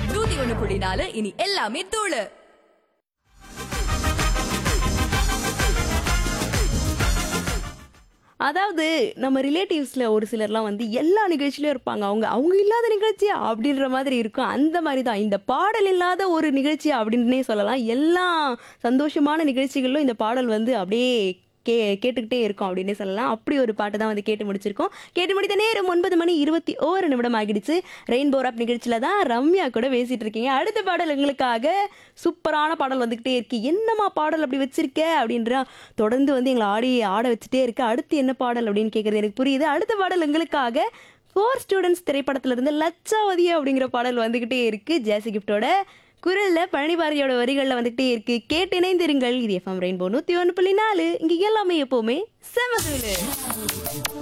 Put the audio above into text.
நூத்தி ஒண்ணு புள்ளி நாலு இனி எல்லாமே தூளு அதாவது நம்ம ரிலேட்டிவ்ஸில் ஒரு சிலர்லாம் வந்து எல்லா நிகழ்ச்சியிலும் இருப்பாங்க அவங்க அவங்க இல்லாத நிகழ்ச்சியா அப்படின்ற மாதிரி இருக்கும் அந்த மாதிரி தான் இந்த பாடல் இல்லாத ஒரு நிகழ்ச்சி அப்படின்னே சொல்லலாம் எல்லா சந்தோஷமான நிகழ்ச்சிகளிலும் இந்த பாடல் வந்து அப்படியே கே கேட்டுக்கிட்டே இருக்கும் அப்படின்னே சொல்லலாம் அப்படி ஒரு பாட்டு தான் வந்து கேட்டு முடிச்சிருக்கோம் கேட்டு முடித்த நேரம் ஒன்பது மணி இருபத்தி ஓரு நிமிடம் ஆகிடுச்சு ரெயின்போ ராப் நிகழ்ச்சியில் தான் ரம்யா கூட பேசிட்டு இருக்கீங்க அடுத்த பாடல் எங்களுக்காக சூப்பரான பாடல் வந்துக்கிட்டே இருக்கு என்னம்மா பாடல் அப்படி வச்சிருக்க அப்படின்ற தொடர்ந்து வந்து எங்களை ஆடி ஆட வச்சுட்டே இருக்கு அடுத்து என்ன பாடல் அப்படின்னு கேட்குறது எனக்கு புரியுது அடுத்த பாடல் எங்களுக்காக ஃபோர் ஸ்டூடெண்ட்ஸ் திரைப்படத்துல இருந்து லட்சாவதி அப்படிங்கிற பாடல் வந்துக்கிட்டே இருக்கு ஜேசி கிஃப்டோட குரல்ல பழனி பாரதியோட வரிகள்ல வந்துகிட்டே இருக்கு கேட்டு இணைந்திருங்கள் இது எஃப்எம் ரெயின்போ நூத்தி ஒன்று புள்ளி நாலு இங்க எல்லாமே எப்பவுமே செம